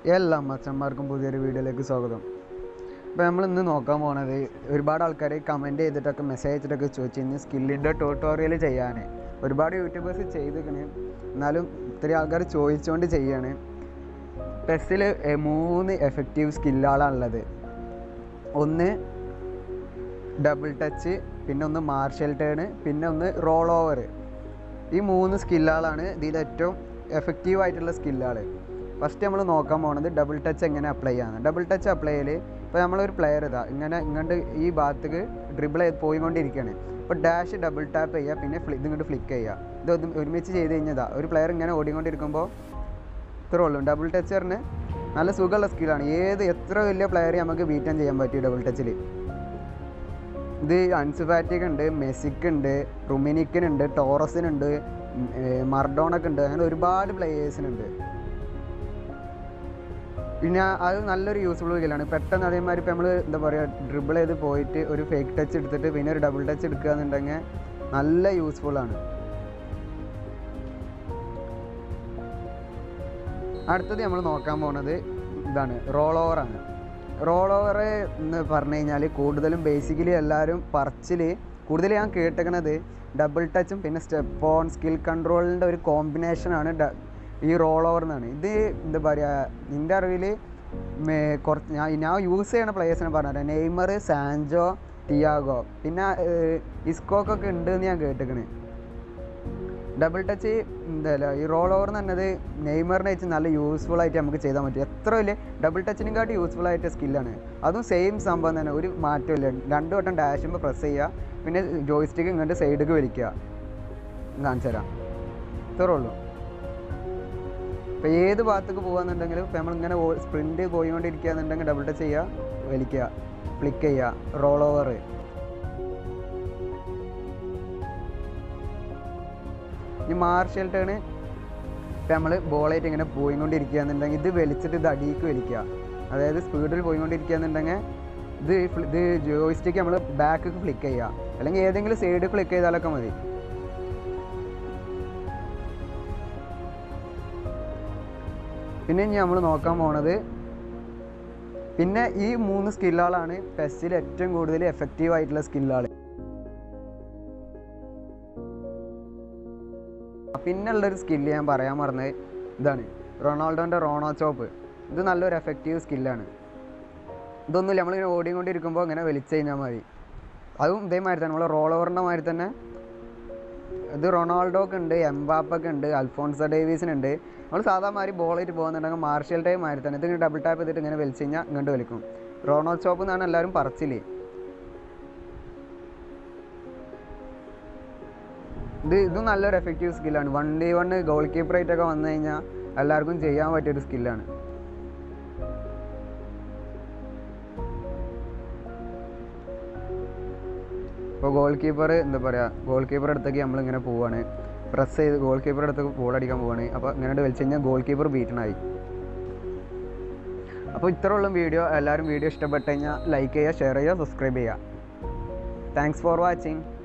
എല്ലാ മച്ചന്മാർക്കും പുതിയൊരു വീഡിയോയിലേക്ക് സ്വാഗതം അപ്പോൾ നമ്മൾ ഇന്ന് നോക്കാൻ പോണത് ഒരുപാട് ആൾക്കാർ കമൻറ്റ് ചെയ്തിട്ടൊക്കെ മെസ്സേജ് ചെയ്തിട്ടൊക്കെ ചോദിച്ചിരുന്നു സ്കില്ലിൻ്റെ ട്യൂട്ടോറിയൽ ചെയ്യാൻ ഒരുപാട് യൂട്യൂബേഴ്സ് ചെയ്തിരിക്കണ് എന്നാലും ഇത്രയും ആൾക്കാർ ചോദിച്ചുകൊണ്ട് ചെയ്യാണ് പെസ്സിൽ മൂന്ന് എഫക്റ്റീവ് സ്കില്ലുകളാണുള്ളത് ഒന്ന് ഡബിൾ ടച്ച് പിന്നെ ഒന്ന് മാർഷൽ ടേൺ പിന്നെ ഒന്ന് റോൾ ഓവർ ഈ മൂന്ന് സ്കില്ലുകളാണ് ഇതിൽ ഏറ്റവും എഫക്റ്റീവ് ആയിട്ടുള്ള സ്കില്ലുകൾ ഫസ്റ്റ് നമ്മൾ നോക്കാൻ പോകുന്നത് ഡബിൾ ടച്ച് എങ്ങനെ അപ്ലൈ ചെയ്യാന്ന് ഡബിൾ ടച്ച് അപ്ലൈ ചെയ്യൽ ഇപ്പോൾ നമ്മളൊരു പ്ലെയർ ഇതാ ഇങ്ങനെ ഇങ്ങോട്ട് ഈ ഭാഗത്തേക്ക് ഡ്രിബിൾ ചെയ്ത് പോയിക്കൊണ്ടിരിക്കുകയാണ് ഇപ്പോൾ ഡാഷ് ഡബിൾ ടാപ്പ് ചെയ്യുക പിന്നെ ഫ്ലി ഇതിങ്ങോട്ട് ഫ്ലിക്ക് ചെയ്യുക ഇത് ഒന്ന് ഒരുമിച്ച് ചെയ്ത് കഴിഞ്ഞതാ ഒരു പ്ലെയർ ഇങ്ങനെ ഓടിക്കൊണ്ടിരിക്കുമ്പോൾ ഇത്രേ ഉള്ളൂ ഡബിൾ ടച്ച് പറഞ്ഞ് നല്ല സുഖമുള്ള സ്കില്ലാണ് ഏത് എത്ര വലിയ പ്ലെയർ നമുക്ക് ബീറ്റൻ ചെയ്യാൻ പറ്റും ഡബിൾ ടച്ചിൽ ഇത് അൻസുഫാറ്റിക് ഉണ്ട് മെസ്സിക്ക് ഉണ്ട് റുമിനിക്കിനുണ്ട് ടോറസിനുണ്ട് മർഡോണൊക്കെ ഉണ്ട് അങ്ങനെ ഒരുപാട് പ്ലേയേഴ്സിനുണ്ട് പിന്നെ അത് നല്ലൊരു യൂസ്ഫുൾ സ്കില്ലാണ് പെട്ടെന്ന് അതേമാതിരി ഇപ്പോൾ നമ്മൾ എന്താ പറയുക ഡ്രിബിൾ ചെയ്ത് പോയിട്ട് ഒരു ഫേക്ക് ടച്ച് എടുത്തിട്ട് പിന്നെ ഒരു ഡബിൾ ടച്ച് എടുക്കുക എന്നുണ്ടെങ്കിൽ നല്ല യൂസ്ഫുൾ ആണ് അടുത്തത് നമ്മൾ നോക്കാൻ പോണത് ഇതാണ് റോൾ ഓവറാണ് റോൾ ഓവർ എന്ന് പറഞ്ഞു കഴിഞ്ഞാൽ കൂടുതലും ബേസിക്കലി എല്ലാവരും പറച്ചിൽ കൂടുതൽ ഞാൻ കേട്ടേക്കണത് ഡബിൾ ടച്ചും പിന്നെ സ്റ്റെപ്പ് ഓൺ സ്കിൽ കൺട്രോളിൻ്റെ ഒരു കോമ്പിനേഷനാണ് ഈ റോൾ ഓവർ എന്നാണ് ഇത് എന്താ പറയുക എൻ്റെ അറിവിൽ കുറച്ച് ഞാൻ ഞാൻ യൂസ് ചെയ്യണ പ്ലേയേഴ്സിനെ പറഞ്ഞുതരാം നെയ്മർ സാൻജോ ടിയാഗോ പിന്നെ ഇസ്കോക്കൊക്കെ ഉണ്ട് എന്ന് ഞാൻ കേട്ടിക്കണ് ഡബിൾ ടച്ച് എന്താ ഈ റോൾ ഓവർ എന്ന് പറഞ്ഞത് നെയ്മറിനെ വെച്ച് നല്ല യൂസ്ഫുൾ ആയിട്ട് നമുക്ക് ചെയ്താൽ പറ്റും എത്ര വലിയ ഡബിൾ ടച്ചിനെക്കാട്ടി യൂസ്ഫുൾ ആയിട്ട് സ്കില്ലാണ് അതും സെയിം സംഭവം തന്നെ ഒരു മാറ്റമില്ല രണ്ട് വട്ടം ഡാഷുമ്പോൾ പ്രസ് ചെയ്യുക പിന്നെ ജോയിസ്റ്റിക്ക് ഇങ്ങോട്ട് സൈഡിലേക്ക് വലിക്കുക കാണിച്ചു തരാം ഇത്രേ ഉള്ളൂ ഇപ്പോൾ ഏത് ഭാഗത്തേക്ക് പോകുകയെന്നുണ്ടെങ്കിലും ഇപ്പോൾ നമ്മളിങ്ങനെ സ്പ്രിൻറ്റ് പോയിക്കൊണ്ടിരിക്കുകയെന്നുണ്ടെങ്കിൽ ഡബിൾ ടച്ച് ചെയ്യുക വലിക്കുക ഫ്ലിക്ക് ചെയ്യുക റോൾ ഓവർ ഈ മാർഷൽ ടേണ് ഇപ്പം നമ്മൾ ബോളായിട്ട് ഇങ്ങനെ പോയിക്കൊണ്ടിരിക്കുകയെന്നുണ്ടെങ്കിൽ ഇത് വലിച്ചിട്ട് ഇത് അടിയിക്ക് വലിക്കുക അതായത് സ്പീഡിൽ പോയിക്കൊണ്ടിരിക്കുകയെന്നുണ്ടെങ്കിൽ ഇത് ഇത് ജോയിസ്റ്റിക്ക് നമ്മൾ ബാക്ക് ഫ്ലിക്ക് ചെയ്യുക അല്ലെങ്കിൽ ഏതെങ്കിലും സൈഡ് ക്ലിക്ക് ചെയ്താലൊക്കെ മതി പിന്നെ ഇനി നമ്മൾ നോക്കാൻ പോണത് പിന്നെ ഈ മൂന്ന് സ്കില്ലുകളാണ് പെസ്സിൽ ഏറ്റവും കൂടുതൽ എഫക്റ്റീവ് ആയിട്ടുള്ള സ്കില്ലുകൾ പിന്നെ ഉള്ളൊരു സ്കില്ല് ഞാൻ പറയാൻ പറഞ്ഞത് ഇതാണ് റൊണാൾഡോൻ്റെ റോണോ ചോപ്പ് ഇത് നല്ലൊരു എഫക്റ്റീവ് സ്കില്ലാണ് ഇതൊന്നുമില്ല നമ്മളിങ്ങനെ ഓടിക്കൊണ്ടിരിക്കുമ്പോൾ ഇങ്ങനെ വലിച്ചു കഴിഞ്ഞാൽ മതി അതും ഇതേമാതിരി തന്നെ നമ്മൾ റോൾ ഓവറിൻ്റെ മാതിരി തന്നെ ഇത് റൊണാൾഡോക്ക് ഉണ്ട് എംബാപ്പൊക്കെ ഉണ്ട് അൽഫോൺസോ ഡേവീസിനുണ്ട് നമ്മൾ സാധാ മാതിരി ബോളായിട്ട് പോകുന്നുണ്ടെങ്കിൽ മാർഷ്യൽ ടൈം മാതിരി തന്നെ ഇത് ഇങ്ങനെ ഡബിൾ ടാപ്പ് ചെയ്തിട്ട് ഇങ്ങനെ വലിച്ചു കഴിഞ്ഞാൽ ഇങ്ങോട്ട് വലിക്കും റോണോ ചോപ്പ് എന്നാണ് എല്ലാവരും പറച്ചില് ഇത് ഇതും നല്ലൊരു എഫക്റ്റീവ് സ്കില്ലാണ് one D one goalkeeper ആയിട്ടൊക്കെ വന്നു കഴിഞ്ഞാൽ എല്ലാവർക്കും ചെയ്യാൻ പറ്റിയൊരു സ്കില്ലാണ് ഇപ്പോൾ ഗോൾ കീപ്പർ എന്താ പറയുക ഗോൾ കീപ്പർ അടുത്തേക്ക് നമ്മളിങ്ങനെ പോവാണ് പ്രസ് ചെയ്ത് ഗോൾ കീപ്പർ അടുത്തേക്ക് ബോൾ അടിക്കാൻ പോവാണ് അപ്പോൾ ഇങ്ങനെ വലിച്ചു കഴിഞ്ഞാൽ ഗോൾ കീപ്പർ ബീറ്റണായി അപ്പോൾ ഇത്ര ഉള്ള വീഡിയോ എല്ലാവരും വീഡിയോ ഇഷ്ടപ്പെട്ട് കഴിഞ്ഞാൽ ലൈക്ക് ചെയ്യുക ഷെയർ ചെയ്യുക സബ്സ്ക്രൈബ് ചെയ്യുക താങ്ക്സ് ഫോർ വാച്ചിങ്